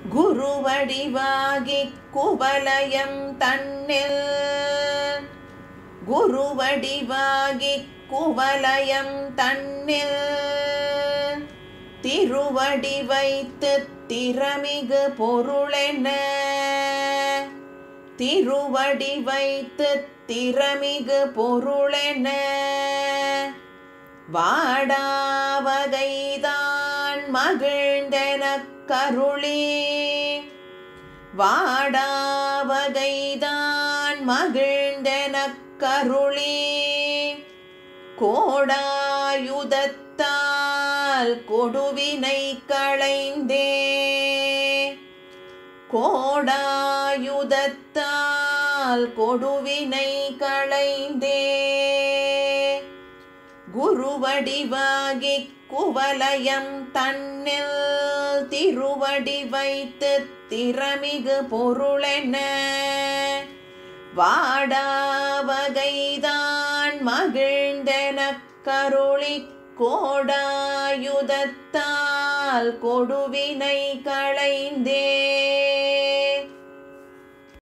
குருவடிவாகி குவலயம் தன்னில் குருவடிவாகி குவலயம் தன்னில் திருவடி வைத்து திறமிகு பொருளென திருவடி வைத்து திறமிகு பொருளென வாடாவகைதான் மகிழ்ந்தெனக் கருளி வாடாவகைதான் மகிழ்ந்தெனக் கருளி கோடாயுதத்தால் கொடுவினை களைந்தே கோடாயுதத்தால் கொடுவினை களைந்தே குருவடிவாகி குவலயம் தன்னில் திருவடி வைத்து திறமிகு பொருளென வாடாவகைதான் மகிழ்ந்தெனக் கருளி கோடாயுதத்தால் கொடுவினை களைந்தே